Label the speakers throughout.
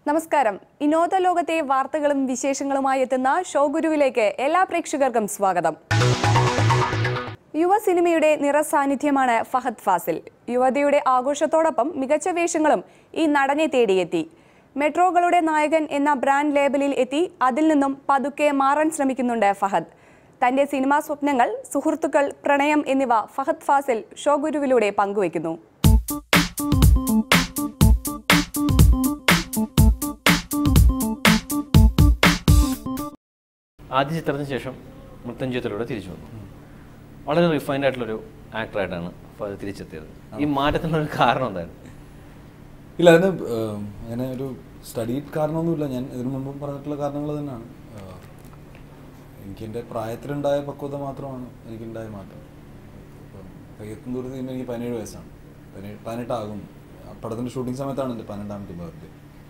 Speaker 1: നമസ്കാരം വിനോദ ലോകത്തെ വാർത്തകളും വിശേഷങ്ങളുമായി എത്തുന്ന ഷോ ഗുരുവിലേക്ക് എല്ലാ പ്രേക്ഷകർക്കും സ്വാഗതം യുവ സിനിമയുടെ നിറസാന്നിധ്യമാണ് ഫഹദ് ഫാസിൽ യുവതയുടെ ആഘോഷത്തോടൊപ്പം മികച്ച വേഷങ്ങളും ഈ നടനെ തേടിയെത്തി മെട്രോകളുടെ നായകൻ എന്ന ബ്രാൻഡ് ലേബലിൽ എത്തി അതിൽ നിന്നും പതുക്കെ മാറാൻ ശ്രമിക്കുന്നുണ്ട് ഫഹദ് തന്റെ സിനിമാ സ്വപ്നങ്ങൾ സുഹൃത്തുക്കൾ പ്രണയം എന്നിവ ഫഹദ് ഫാസിൽ ഷോ ഗുരുവിലൂടെ പങ്കുവയ്ക്കുന്നു
Speaker 2: ആദ്യ ചിത്രത്തിന് ശേഷം മൃത്യുഞ്ജയത്തിലൂടെ തിരിച്ചു വന്നു വളരെ റിഫൈൻഡ് ആയിട്ടുള്ളൊരു ആക്ടറായിട്ടാണ് അപ്പോൾ അത് തിരിച്ചെത്തിയത് ഈ മാറ്റത്തിനുള്ള ഒരു കാരണം എന്തായിരുന്നു
Speaker 3: ഇല്ല അതിന് ഏം, അങ്ങനെ ഒരു സ്റ്റഡി കാരണമൊന്നുമില്ല ഞാൻ ഇതിനു മുമ്പും പറഞ്ഞിട്ടുള്ള കാരണങ്ങൾ തന്നെയാണ് ഏഹ്, എനിക്ക് എൻ്റെ പ്രായത്തിലുണ്ടായ പക്വത മാത്രമാണ് എനിക്കുണ്ടായ മാറ്റം ഇപ്പം കയ്യെത്തും ദൂരത്ത് ചെയ്യുമ്പോൾ എനിക്ക് പതിനേഴ് വയസ്സാണ് പതിനേഴ് പതിനെട്ടാകും ആ പടത്തിൻ്റെ ഷൂട്ടിംഗ് സമയത്താണ് എൻ്റെ പതിനെട്ടാമത്തെ ബർത്ത്ഡേ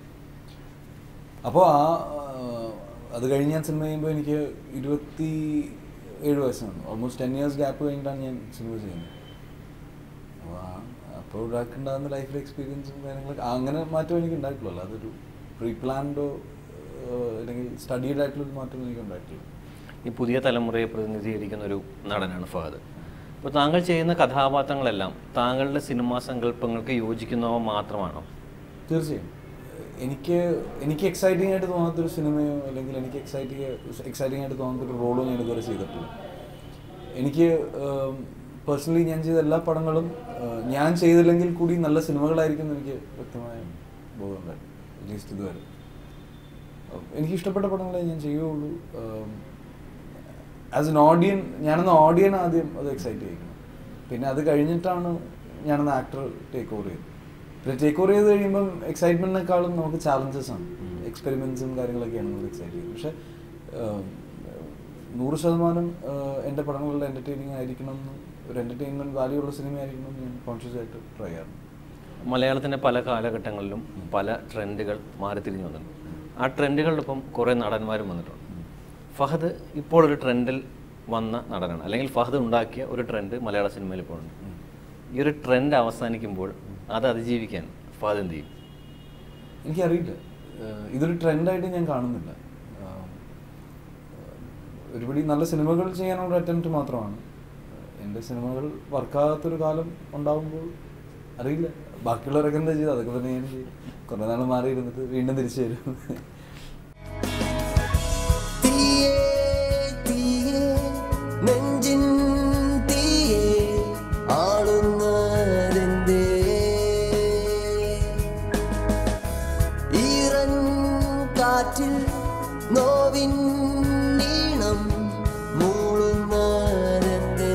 Speaker 3: അപ്പോൾ ആ ആഹ്, അത് കഴിഞ്ഞ് ഞാൻ സിനിമ ചെയ്യുമ്പോൾ എനിക്ക് ഇരുപത്തി ഏഴ് വയസ്സാണ് ഓൾമോസ്റ്റ് ടെൻ ഇയേഴ്സ് ഗ്യാപ്പ് കഴിഞ്ഞിട്ടാണ് ഞാൻ സിനിമ ചെയ്യുന്നത് അപ്പോൾ ആ അപ്പോൾ ഒരാൾക്ക് ഉണ്ടാകുന്ന ലൈഫിൽ എക്സ്പീരിയൻസും കാര്യങ്ങളൊക്കെ അങ്ങനെ മാറ്റം എനിക്ക് ഉണ്ടായിട്ടുള്ളൂ അതൊരു പ്രീ പ്ലാൻഡോ അല്ലെങ്കിൽ സ്റ്റഡീഡ് ആയിട്ടുള്ളൊരു മാറ്റം എനിക്ക് ഉണ്ടായിട്ടുള്ളൂ
Speaker 2: ഈ പുതിയ തലമുറയെ പ്രതിനിധീകരിക്കുന്ന ഒരു നടനാണ് ഫഹദ് അപ്പോൾ താങ്കൾ ചെയ്യുന്ന കഥാപാത്രങ്ങളെല്ലാം താങ്കളുടെ സിനിമാ സങ്കല്പങ്ങൾക്ക് യോജിക്കുന്നവ മാത്രമാണോ
Speaker 3: തീർച്ചയായും എനിക്ക് എനിക്ക് എക്സൈറ്റിംഗ് ആയിട്ട് തോന്നാത്തൊരു സിനിമയോ അല്ലെങ്കിൽ എനിക്ക് എക്സൈറ്റിംഗ് എക്സൈറ്റിംഗ് ആയിട്ട് തോന്നാത്തൊരു റോളോ ഞാൻ ഇതുവരെ ചെയ്തിട്ടില്ല എനിക്ക് പേഴ്സണലി ഞാൻ ചെയ്ത എല്ലാ പടങ്ങളും ഏഹ്, ഞാൻ ചെയ്തില്ലെങ്കിൽ കൂടി നല്ല സിനിമകളായിരിക്കും എന്ന് എനിക്ക് വ്യക്തമായ ബോധമുണ്ടായിരുന്നു അറ്റ്ലീസ്റ്റ് ഇതുവരെ ഏഹ്, എനിക്ക് ഇഷ്ടപ്പെട്ട പടങ്ങളെ ഞാൻ ചെയ്യുകയുള്ളൂ ആസ് എൻ ഓഡിയൻ ഞാനൊന്ന് ഓഡിയൻ ആദ്യം അത് എക്സൈറ്റ് ചെയ്യിക്കണം പിന്നെ അത് കഴിഞ്ഞിട്ടാണ് ഞാനൊന്ന് ആക്ടർ ടേക്ക് ഓവർ ചെയ്തത് പിന്നെ ടേക്ക് ഓവർ ചെയ്ത് കഴിയുമ്പം എക്സൈറ്റ്മെന്റിനേക്കാളും നമുക്ക് ചാലഞ്ചസ് ആണ് എക്സ്പെരിമെന്റ്സും കാര്യങ്ങളൊക്കെയാണ് നമുക്ക് എക്സൈറ്റ് ചെയ്യുന്നത് പക്ഷെ ഏഹ്, നൂറ് ശതമാനം ഏഹ്, എൻ്റെ പടങ്ങളിൽ എൻ്റർടൈനിങ് ആയിരിക്കണം എന്ന് ഒരു എൻ്റർടൈൻമെൻറ്റ് വാല്യൂ ഉള്ള സിനിമ ആയിരിക്കണം എന്ന് ഞാൻ കോൺഷ്യസ് ആയിട്ട് ട്രൈ ചെയ്യാറുണ്ട്
Speaker 2: മലയാളത്തിൻ്റെ പല കാലഘട്ടങ്ങളിലും പല ട്രെൻഡുകൾ മാറിത്തിരിഞ്ഞു വന്നിട്ടുണ്ട് ആ ട്രെൻഡുകളിലൊപ്പം കുറേ നടന്മാരും വന്നിട്ടുണ്ട് ഫഹദ് ഇപ്പോൾ ഒരു ട്രെൻഡിൽ വന്ന നടനാണ് അല്ലെങ്കിൽ ഫഹദ് ഉണ്ടാക്കിയ ഒരു ട്രെൻഡ് മലയാള സിനിമയിൽ ഇപ്പോൾ ഉണ്ട് ഈ ഒരു ട്രെൻഡ് അവസാനിക്കുമ്പോൾ അത് അതിജീവിക്കാൻ ഫഹദ് എന്ത് ചെയ്യും
Speaker 3: എനിക്കറിയില്ല ഏഹ് ഇതൊരു ട്രെൻഡായിട്ട് ഞാൻ കാണുന്നില്ല ഏഹ് ഒരുപടി നല്ല സിനിമകൾ ചെയ്യാനുള്ള അറ്റംപ്റ്റ് മാത്രമാണ് എൻ്റെ സിനിമകൾ വർക്കാകാത്തൊരു കാലം ഉണ്ടാകുമ്പോൾ അറിയില്ല ബാക്കിയുള്ളവരൊക്കെ എന്താ ചെയ്ത് അതൊക്കെ തന്നെ ഞാൻ ചെയ്യും കുറേ നാൾ മാറി ഇരുന്നിട്ട് വീണ്ടും തിരിച്ചു വരും
Speaker 4: തീയേ തീയേ നെഞ്ചിൻ തീയേ ആളുന്നതെന്തേ ഈറൻ കാറ്റിൽ നോവിൻ നീണം മൂളുന്നതെന്തേ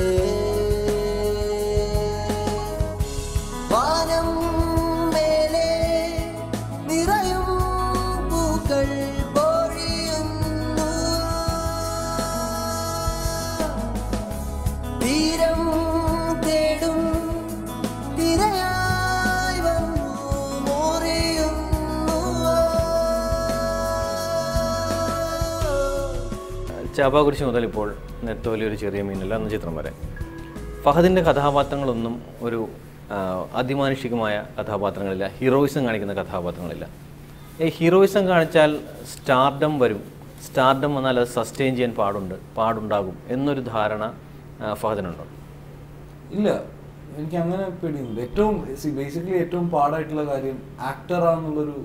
Speaker 4: വാനം മേലെ നിറയും പൂക്കൾ പൊഴിയുന്നു തീരം തേടും തിരയായി വന്നു മുറിയുന്നു
Speaker 2: ചാപാകുരിശ് മുതൽ ഇപ്പോൾ നെത്തോലി ഒരു ചെറിയ മീനല്ല എന്ന ചിത്രം വരെ ഫഹദിൻ്റെ കഥാപാത്രങ്ങളൊന്നും ഒരു ആ, അതിമാനുഷികമായ കഥാപാത്രങ്ങളില്ല ഹീറോയിസം കാണിക്കുന്ന കഥാപാത്രങ്ങളില്ല ഈ ഹീറോയിസം കാണിച്ചാൽ സ്റ്റാർഡം വരും സ്റ്റാർഡം വന്നാൽ അത് സസ്റ്റെയിൻ ചെയ്യാൻ പാടുണ്ട് പാടുണ്ടാകും എന്നൊരു ധാരണ ആ, ഫഹദിനുണ്ടോ
Speaker 3: ഇല്ല എനിക്ക് അങ്ങനെ പേടിയൊന്നുമില്ല ഏറ്റവും ബേസിക്കലി ഏറ്റവും പാടായിട്ടുള്ള കാര്യം ആക്ടറാന്നുള്ളൊരു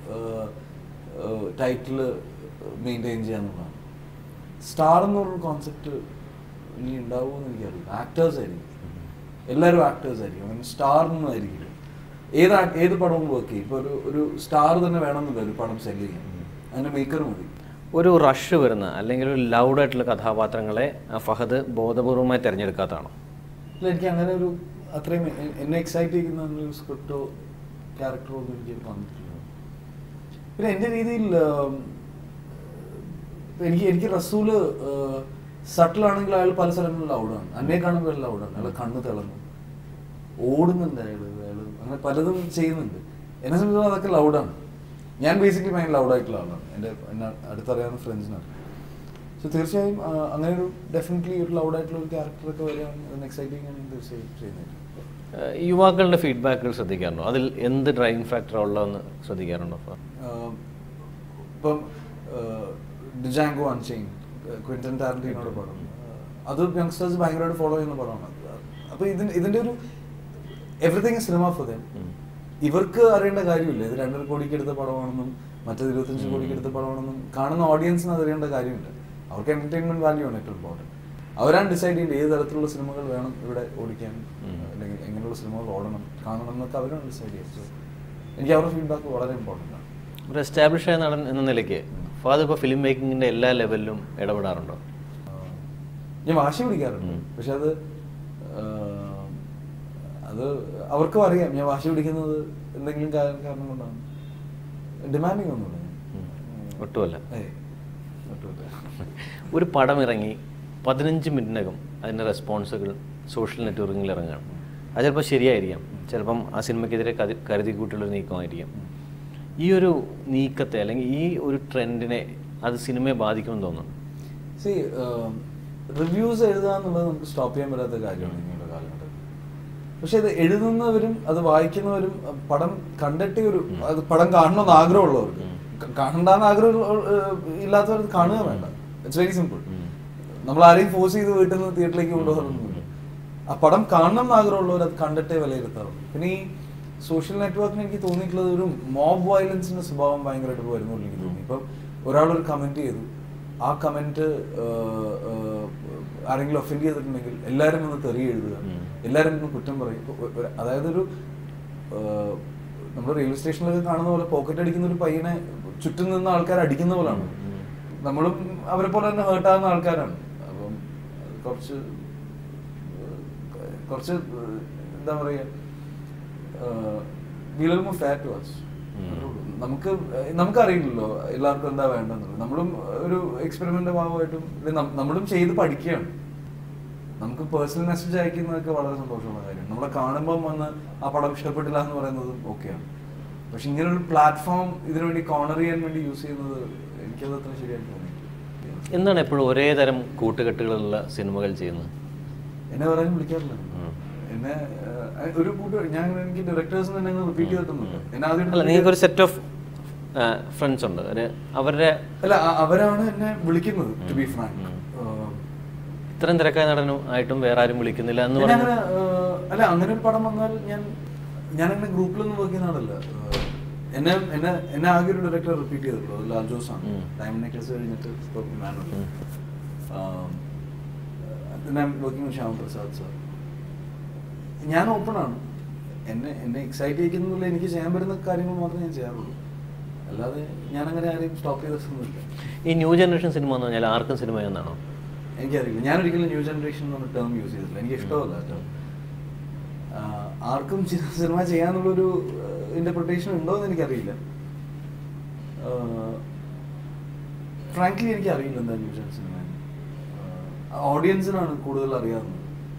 Speaker 3: ടൈറ്റിൽ മെയിൻറ്റെയിൻ ചെയ്യാന്നുള്ളതാണ് സ്റ്റാർ എന്നുള്ളൊരു കോൺസെപ്റ്റ് ഇനി ഉണ്ടാവുമെന്ന് എനിക്കറിയില്ല ആക്ടേഴ്സ് ആയിരിക്കും എല്ലാവരും ആക്ടേഴ്സ് ആയിരിക്കും അങ്ങനെ സ്റ്റാർ ഒന്നും ആയിരിക്കില്ല ഏത് act- ഏത് പടവും വർക്ക് ചെയ്യും ഇപ്പോൾ ഒരു ഒരു സ്റ്റാർ തന്നെ വേണമെന്നില്ല ഒരു പടം സെല് ചെയ്യാൻ അതിൻ്റെ മേക്കർ മതി
Speaker 2: ഒരു റഷ് വരുന്ന അല്ലെങ്കിൽ ഒരു ലൗഡായിട്ടുള്ള കഥാപാത്രങ്ങളെ ആ, ഫഹദ് ബോധപൂർവമായി തിരഞ്ഞെടുക്കാത്തതാണോ
Speaker 3: ഇല്ല എനിക്ക് അങ്ങനെ ഒരു അത്രയും എ- എന്നെ എക്സൈറ്റ് ചെയ്യുന്ന ഒരു സ്ക്രിപ്റ്റോ ക്യാരക്ടറോ ഒന്നും എനിക്ക് വന്നിട്ടില്ല പിന്നെ എൻ്റെ രീതിയിൽ ആം, ഇപ്പൊ എനിക്ക് എനിക്ക് റസൂല് സട്ടിൽ ആണെങ്കിൽ അയാൾ പല സ്ഥലങ്ങളിൽ ലൗഡാണ് അന്നെ കാണുമ്പോൾ അയാൾ ലൗഡാണ് അയാൾ കണ്ണ് തിളങ്ങും ഓടുന്നുണ്ട് അയാൾ അയാൾ അങ്ങനെ പലതും ചെയ്യുന്നുണ്ട് എന്നെ സംബന്ധിച്ചിടത്തോളം അതൊക്കെ ലൗഡാണ് ഞാൻ ബേസിക്കലി ഭയങ്കര ലൗഡായിട്ടുള്ള ആളാണ് എൻ്റെ എന്നെ അടുത്തറിയാവുന്ന ഫ്രണ്ട്സിനാണ് സോ തീർച്ചയായും ആ, അങ്ങനെ ഒരു ഡെഫിനറ്റ്ലി ഒരു ലൗഡായിട്ടുള്ള ഒരു ക്യാരക്ടറൊക്കെ വരികയാണെങ്കിൽ അതിന് എക്സൈറ്റിംഗ് ആണ് ഞാൻ തീർച്ചയായും ചെയ്യുന്നത്
Speaker 2: ഏഹ് യുവാക്കളുടെ ഫീഡ്ബാക്കുകൾ ശ്രദ്ധിക്കാറുണ്ടോ അതിൽ എന്ത് ഡ്രൈവിംഗ് ഫാക്ടർ ഉള്ളതെന്ന് ശ്രദ്ധിക്കാറുണ്ടോ
Speaker 3: ആഹ് ഇപ്പം ഡിജാങ്കോ അൺചെയിൻ ക്വിന്റൻ ടാരന്റീനോട് പടം അത് യങ്സ്റ്റേഴ്സ് ഭയങ്കരമായിട്ട് ഫോളോ ചെയ്യുന്ന പടമാണ് അപ്പൊ ഇതിന് ഇതിന്റെ ഒരു എവറിഥിങ് സിനിമ ഫോർ ദം ഇവർക്ക് അറിയേണ്ട കാര്യമില്ല ഇത് രണ്ടര കോടിക്ക് എടുത്ത പടമാണെന്നും മറ്റേത് ഇരുപത്തഞ്ച് കോടിക്ക് എടുത്ത പടമാണെന്നും കാണുന്ന ഓഡിയൻസിന് അത് അറിയേണ്ട കാര്യമില്ല അവർക്ക് എന്റർടൈൻമെന്റ് വാല്യൂ ആണ് ഏറ്റവും ഇമ്പോർട്ടൻറ്റ് അവരാണ് ഡിസൈഡ് ചെയ്യേണ്ടത് ഏത് തരത്തിലുള്ള സിനിമകൾ വേണം ഇവിടെ ഓടിക്കാൻ അല്ലെങ്കിൽ എങ്ങനെയുള്ള സിനിമകൾ ഓടണം കാണണം എന്നൊക്കെ അവരാണ് ഡിസൈഡ് ചെയ്യുന്നത് So, എനിക്ക് അവരുടെ ഫീഡ്ബാക്ക് വളരെ ഇമ്പോർട്ടൻ്റ് ആണ്
Speaker 2: ഒരു എസ്റ്റാബ്ലിഷ് ആയ നടൻ എന്ന നിലയ്ക്ക് ഫാദർ ഇപ്പോൾ ഫിലിം മേക്കിങ്ങിൻ്റെ എല്ലാ ലെവലിലും ഇടപെടാറുണ്ടോ
Speaker 3: ആഹ് ഞാൻ വാശി പിടിക്കാറുണ്ട്
Speaker 2: ഉം.
Speaker 3: പക്ഷെ അത് ആഹ് അത് അവർക്കും അറിയാം ഞാൻ വാശി പിടിക്കുന്നത് എന്തെങ്കിലും കാ- കാരണം കൊണ്ടാണ് ഡിമാൻഡിങ് ഒന്നുമില്ല ഞാൻ.
Speaker 2: ഉം. ഒട്ടുമല്ല
Speaker 3: ഏയ്, ഒട്ടുമില്ല.
Speaker 2: ഒരു പടം ഇറങ്ങി പതിനഞ്ച് മിനിറ്റിനകം അതിൻ്റെ റെസ്പോൺസുകൾ സോഷ്യൽ നെറ്റ്വർക്കിങ്ങിൽ ഇറങ്ങുകയാണ് അത് ചിലപ്പോൾ ശരിയായിരിക്കാം ചിലപ്പം ആ സിനിമയ്ക്കെതിരെ കതി കരുതി കൂട്ടിയുള്ളൊരു നീക്കമായിരിക്കാം ഈ ഒരു നീക്കത്തെ അല്ലെങ്കിൽ ഈ ഒരു ട്രെൻഡിനെ അത് സിനിമയെ ബാധിക്കുമെന്ന് തോന്നുന്നു
Speaker 3: സി റിവ്യൂസ് എഴുതുക എന്നുള്ളത് നമുക്ക് സ്റ്റോപ്പ് ചെയ്യാൻ പറ്റാത്ത കാര്യമാണ് ഇനിയുള്ള കാലഘട്ടത്തിൽ പക്ഷെ ഇത് എഴുതുന്നവരും അത് വായിക്കുന്നവരും അഹ് പടം കണ്ടിട്ട് ഒരു അത് പടം കാണണമെന്ന് ആഗ്രഹമുള്ളവർക്ക് ക- കാണണ്ടെന്ന് ആഗ്രഹം ഇല്ലാത്തവർ അത് കാണുക വേണ്ട ഇറ്റ്സ് വെരി സിമ്പിൾ നമ്മൾ ആരെയും ഫോഴ്സ് ചെയ്ത് വീട്ടിൽ നിന്ന് തിയേറ്ററിലേക്ക് കൊണ്ടുപോകാറൊന്നുമില്ല ആ പടം കാണണം എന്ന് ആഗ്രഹമുള്ളവർ അത് കണ്ടിട്ടേ വിലയിരുത്താറുള്ളൂ പിന്നെ ഈ സോഷ്യൽ നെറ്റ്വർക്കിന് എനിക്ക് തോന്നിയിട്ടുള്ളത് ഒരു മോബ് വയലൻസിന്റെ സ്വഭാവം ഭയങ്കരമായിട്ട് വരുന്നുള്ളൂ എനിക്ക് തോന്നി ഇപ്പം ഒരാളൊരു കമന്റ് ചെയ്തു ആ കമന്റ് ആരെങ്കിലും ഒഫൻഡ് ചെയ്തിട്ടുണ്ടെങ്കിൽ എല്ലാവരും ഒന്ന് തെറി എഴുതുക എല്ലാവരും ഒന്ന് കുറ്റം പറയും ഇപ്പൊ ഒ- ഒരു- അതായത് ഒരു നമ്മൾ റെയിൽവേ സ്റ്റേഷനിലൊക്കെ കാണുന്ന പോലെ പോക്കറ്റ് അടിക്കുന്ന ഒരു പയ്യനെ ചുറ്റും നിന്ന് ആൾക്കാർ അടിക്കുന്ന പോലാണ് നമ്മളും അവരെ പോലെ തന്നെ ഹേർട്ടാകുന്ന ആൾക്കാരാണ് അപ്പം അത് കുറച്ച് ഏഹ്, കുറച്ച് ഏഹ്, എന്താ പറയുക വിലമോ ഫാറ്റ് വാച്ച് നമുക്ക് ഏഹ്, നമുക്കറിയില്ലല്ലോ എല്ലാവർക്കും എന്താ വേണ്ടെന്നുള്ളത് നമ്മളും ഒരു എക്സ്പെരിമെന്റ് ഭാഗമായിട്ടും ഇത് നം- നമ്മളും ചെയ്ത് പഠിക്കുകയാണ് നമുക്ക് പേഴ്സണൽ മെസ്സേജ് അയക്കുന്നതൊക്കെ വളരെ സന്തോഷമുള്ള കാര്യമാണ് നമ്മളെ കാണുമ്പോൾ വന്ന് ആ പടം ഇഷ്ടപ്പെട്ടില്ല എന്ന് പറയുന്നത് ഓക്കെയാണ് പക്ഷെ ഇങ്ങനെ ഒരു പ്ലാറ്റ്ഫോം ഇതിനു വേണ്ടി കോർണർ ചെയ്യാൻ വേണ്ടി യൂസ് ചെയ്യുന്നത് എനിക്കത് അത്ര ശരിയായിട്ട് തോന്നിയിട്ടില്ല
Speaker 2: എന്താണ് എപ്പോഴും ഒരേ തരം കൂട്ടുകെട്ടുകളുള്ള സിനിമകൾ ചെയ്യുന്നത്
Speaker 3: എന്നെ പറയാൻ വിളിക്കാറില്ല
Speaker 2: ഉം.
Speaker 3: എന്നെ ഏഹ്, ഒരു കൂട്ട് ഞാൻ എനിക്ക് ഡയറക്ടേഴ്സ് തന്നെ റിപ്പീറ്റ് ചെയ്തിട്ടൊന്നുമില്ല എന്നെ ആദ്യം
Speaker 2: അല്ല നിങ്ങൾക്ക് ഒരു സെറ്റ് ഓഫ് ഫ്രണ്ട്സ് ഉണ്ട് ഒരു അവരുടെ
Speaker 3: അല്ല അ- അവരാണ് എന്നെ വിളിക്കുന്നത് ടു ബി ഫ്രാങ്ക്
Speaker 2: ഇത്രയും തിരക്കായ നടനും ആയിട്ടും വേറെ ആരും വിളിക്കുന്നില്ല എന്ന്
Speaker 3: പിന്നെ
Speaker 2: പറഞ്ഞു
Speaker 3: അങ്ങനെ ഏഹ്, അല്ല അങ്ങനെ ഒരു പടം വന്നാൽ ഞാൻ ഞാൻ അങ്ങനെ ഗ്രൂപ്പിലൊന്നും വർക്ക് ചെയ്യുന്ന ആളല്ല ഏഹ്, എന്നെ എന്നെ എന്നെ ആകെ ഒരു ഡയറക്ടർ റിപ്പീറ്റ് ചെയ്തിട്ടുള്ളൂ അത് ലാൽ ജോസ് ആണ്
Speaker 2: ഉം.
Speaker 3: ഡയമണ്ട് നെക്ലസ് കഴിഞ്ഞിട്ട് ഇപ്പോൾ മാനുവൽ
Speaker 2: ഉം.
Speaker 3: വർക്കിംഗ് ശ്യാം പ്രസാദ് സാർ ഞാൻ ഓപ്പൺ ആണ് എന്നെ എന്നെ എക്സൈറ്റ് ചെയ്യിക്കുന്നില്ല എനിക്ക് ചെയ്യാൻ പറ്റുന്ന കാര്യങ്ങൾ മാത്രമേ ഞാൻ ചെയ്യാറുള്ളൂ അല്ലാതെ ഞാൻ അങ്ങനെ ആരെയും സ്റ്റോപ്പ് ചെയ്തിട്ടൊന്നുമില്ല
Speaker 2: ഈ ന്യൂ ജനറേഷൻ സിനിമ എന്ന് പറഞ്ഞാൽ ആർക്കും സിനിമ എന്നാണോ
Speaker 3: എനിക്കറിയില്ല ഞാൻ ഒരിക്കലും ന്യൂ ജനറേഷൻ എന്ന് ടേം യൂസ് ചെയ്തിട്ടില്ല എനിക്ക് ഇഷ്ടമല്ല ആ term. ആ, ആർക്കും ചി- സിനിമ ചെയ്യാനുള്ളൊരു ഇന്റർപ്രിട്ടേഷൻ ഉണ്ടോ എന്ന് എനിക്കറിയില്ല ഫ്രാങ്ക്ലി എനിക്ക് അറിയില്ല എന്താ ന്യൂ ജൻ സിനിമ ഓഡിയൻസിനാണ് കൂടുതൽ അറിയാവുന്നത്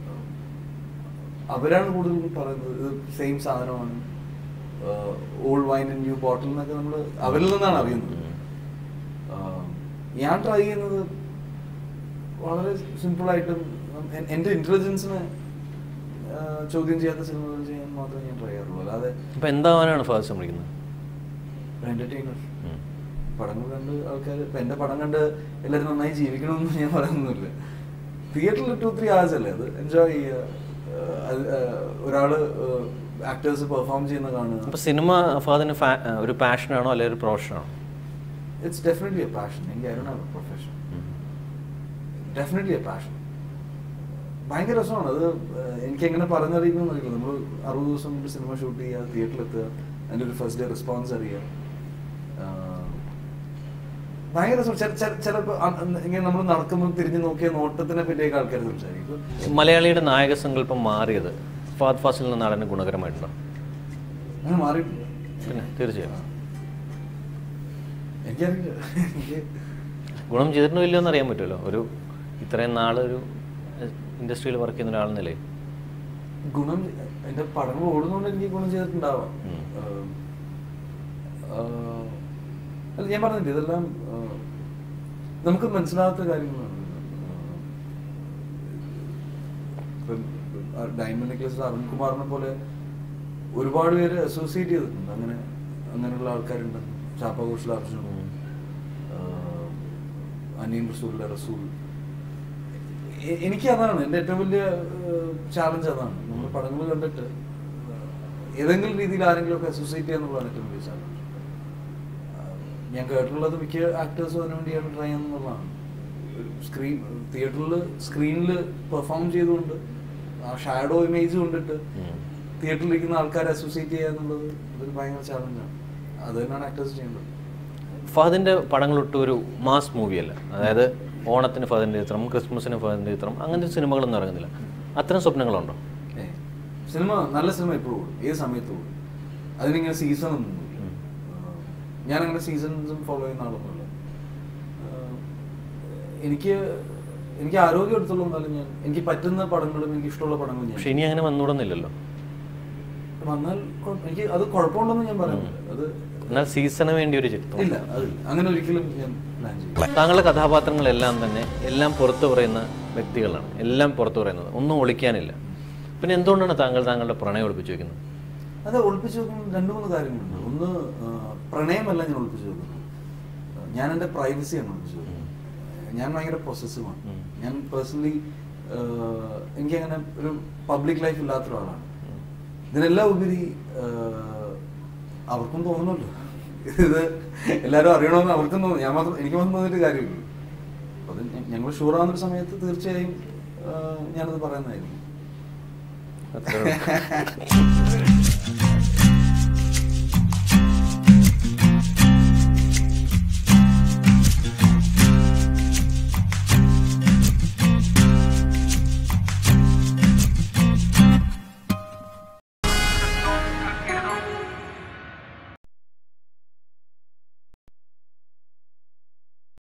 Speaker 3: അവരാണ് കൂടുതൽ പറയുന്നത് ഇത് സെയിം സാധനമാണ് old wine and new bottle എന്നൊക്കെ നമ്മൾ അവരിൽ നിന്നാണ് അറിയുന്നത് ആ, ഞാൻ ട്രൈ ചെയ്യുന്നത് വളരെ സിമ്പിളായിട്ടും എൻ്റെ ഇന്റലിജൻസിനെ ചോദ്യം ചെയ്യാത്ത സിനിമകൾ ചെയ്യാൻ മാത്രമേ ഞാൻ ട്രൈ ചെയ്യാറുള്ളൂ അല്ലാതെ
Speaker 2: അപ്പൊ എന്താവാനാണ് ഫാദർ ശ്രമിക്കുന്നത്
Speaker 3: എന്റർടൈനർ
Speaker 2: ഉം.
Speaker 3: പടങ്ങൾ കണ്ട് ആൾക്കാർ ഇപ്പം എൻ്റെ പടം കണ്ട് എല്ലാവരും നന്നായി ജീവിക്കണമെന്ന് ഞാൻ പറയുന്നില്ല തിയേറ്ററിൽ ടു ത്രീ ആവേഴ്സ് അല്ലേ അത് എൻജോയ് ചെയ്യുക ആഹ് അത് ആഹ് ഒരാള് ആക്ടേഴ്സ് പെർഫോം ചെയ്യുന്ന കാണുക
Speaker 2: അപ്പൊ സിനിമ ഫാദറിന് ഒരു പാഷനാണോ അല്ലെങ്കിൽ ഒരു പ്രൊഫഷനാണോ
Speaker 3: ഇറ്റ്സ് ഡെഫിനറ്റ്ലി എ പാഷൻ എനിക്ക് I don't have a profession definitely a passion ഭയങ്കര രസമാണ് അത് ഏഹ്, എനിക്ക് എങ്ങനെ പറഞ്ഞറിയിക്കണം അറിയില്ല നമ്മൾ അറുപത് ദിവസം കൊണ്ട് സിനിമ ഷൂട്ട് ചെയ്യുക തിയേറ്ററിൽ എത്തുക അതിൻ്റെ ഒരു ഫസ്റ്റ് ഡേ റെസ്പോൺസ് അറിയുക ആഹ്, ഭയങ്കര രസം ചിലപ്പോൾ ഇങ്ങനെ നമ്മൾ നടക്കുമ്പോൾ തിരിഞ്ഞു നോക്കിയ നോട്ടത്തിനെ പറ്റിയൊക്കെ ആൾക്കാർ സംസാരിക്കും ഇപ്പൊ
Speaker 2: മലയാളിയുടെ നായക സങ്കല്പം മാറിയത് ഫാദ് ഫാസിൽ നിന്ന് നടന് ഗുണകരമായിട്ടുണ്ടോ
Speaker 3: അങ്ങനെ മാറിയിട്ടില്ല
Speaker 2: പിന്നെ തീർച്ചയായും
Speaker 3: എനിക്കറിയില്ല എനിക്ക്
Speaker 2: ഗുണം ചെയ്തിട്ടുണ്ടോ ഇല്ലയോ എന്ന് അറിയാൻ പറ്റുമല്ലോ ഒരു ഇത്രയും നാളൊരു ഇൻഡസ്ട്രിയിൽ വർക്ക് ചെയ്യുന്ന ഒരാളെന്ന നിലയിൽ
Speaker 3: ഗുണം എന്റെ പടങ്ങൾ ഓടുന്നതുകൊണ്ട് എനിക്ക് ഗുണം ചെയ്തിട്ടുണ്ടാവാം
Speaker 2: ഉം.
Speaker 3: ആഹ് ആഹ് അല്ല ഞാൻ പറഞ്ഞില്ല ഇതെല്ലാം ആഹ് നമുക്ക് മനസ്സിലാകാത്ത കാര്യങ്ങളാണ് ഡയമണ്ട് നെക്ലസ് അരുൺകുമാറിനെ പോലെ ഒരുപാട് പേര് അസോസിയേറ്റ് ചെയ്തിട്ടുണ്ട് അങ്ങനെ അങ്ങനെയുള്ള ആൾക്കാരുണ്ട് ചാപ്പാഘോഷിൽ അർജുൻ അനിയൻ റസൂലിലെ റസൂൽ എ- എനിക്ക് അതാണ് എൻ്റെ ഏറ്റവും വലിയ ചാലഞ്ച് അതാണ് നമ്മൾ പടങ്ങൾ കണ്ടിട്ട് ഏതെങ്കിലും രീതിയിൽ ആരെങ്കിലും ഒക്കെ അസോസിയേറ്റ് ചെയ്യാന്നുള്ളതാണ് ഏറ്റവും വലിയ ചാലഞ്ച് ഞാൻ കേട്ടിട്ടുള്ളത് മിക്ക ആക്ടേഴ്സും അതിനു വേണ്ടിയാണ് ട്രൈ ചെയ്യുന്നതാണ് സ്ക്രീൻ തിയേറ്ററിൽ സ്ക്രീനിൽ പെർഫോം ചെയ്തുകൊണ്ട് ആ ഷാഡോ ഇമേജ് കൊണ്ടിട്ട് തിയേറ്ററിൽ ഇരിക്കുന്ന ആൾക്കാരെ അസോസിയേറ്റ് ചെയ്യുക എന്നുള്ളത് ഒരു ഭയങ്കര ചാലഞ്ചാണ് അത് തന്നെയാണ് ആക്ടേഴ്സ് ചെയ്യേണ്ടത്
Speaker 2: ഫഹദിൻ്റെ പടങ്ങളൊട്ടും ഒരു മാസ് മൂവിയല്ല അതായത് ഓണത്തിന് ഫഹദിൻ്റെ ചിത്രം ക്രിസ്മസിന് ഫഹദിൻ്റെ ചിത്രം അങ്ങനത്തെ സിനിമകളൊന്നും ഇറങ്ങുന്നില്ല അത്തരം സ്വപ്നങ്ങളുണ്ടോ
Speaker 3: ഏ, സിനിമ നല്ല സിനിമ എപ്പോഴും ഓടും ഏത് സമയത്തും ഓടും അതിനിങ്ങനെ സീസൺ ഒന്നും ഞാൻ അങ്ങനെ സീസൺസും ഫോളോ ചെയ്യുന്ന ആളൊന്നുമില്ല ആ, എനിക്ക് എനിക്ക് ആരോഗ്യം എടുത്തുള്ള എന്നാലും ഞാൻ എനിക്ക് പറ്റുന്ന പടങ്ങളും എനിക്ക് ഇഷ്ടമുള്ള പടങ്ങളും ഞാൻ
Speaker 2: പക്ഷെ ഇനി അങ്ങനെ വന്നുകൂടുന്നില്ലല്ലോ
Speaker 3: വന്നാൽ കുഴപ്പ- എനിക്ക് അത് കുഴപ്പമുണ്ടെന്ന് ഞാൻ പറയുന്നില്ല അത്
Speaker 2: എന്നാൽ സീസണ് വേണ്ടി ഒരു ചിത്രം
Speaker 3: ഇല്ല അതില്ല അങ്ങനെ ഒരിക്കലും ഞാൻ പ്ലാൻ ചെയ്യില്ല
Speaker 2: താങ്കളുടെ കഥാപാത്രങ്ങളെല്ലാം തന്നെ എല്ലാം പുറത്തു പറയുന്ന വ്യക്തികളാണ് എല്ലാം പുറത്തു പറയുന്നത് ഒന്നും ഒളിക്കാനില്ല പിന്നെ എന്തുകൊണ്ടാണ് താങ്കൾ താങ്കളുടെ പ്രണയം ഒളിപ്പിച്ചു വെക്കുന്നത്
Speaker 3: അത് ഒളിപ്പിച്ചു വെക്കുന്ന രണ്ട് മൂന്ന് കാര്യങ്ങളുണ്ട് ഒന്ന് ആ, പ്രണയമല്ല ഞാൻ ഒളിപ്പിച്ചു വെക്കുന്നത് ഞാൻ എൻ്റെ പ്രൈവസിയാണ് ഒളിപ്പിച്ചു വെക്കുന്നത് ഞാൻ ഭയങ്കര പൊസസീവാണ് ഞാൻ പേഴ്സണലി എനിക്കങ്ങനെ ഒരു പബ്ലിക് ലൈഫ് ഇല്ലാത്ത ഒരാളാണ് ഇതിനെല്ലാം ഉപരി ആ, അവർക്കും തോന്നുമല്ലോ ഇത് എല്ലാവരും അറിയണമെന്ന് അവർക്കും തോന്നുന്നു ഞാൻ മാത്രം എനിക്ക് മാത്രം തോന്നിയിട്ട് കാര്യമില്ല അപ്പൊ അത് ഞങ്ങൾ ഷൂറാവുന്നൊരു സമയത്ത് തീർച്ചയായും ആ, ഞാനത് പറയുന്നതായിരിക്കും
Speaker 2: അത്രേ ഉള്ളൂ.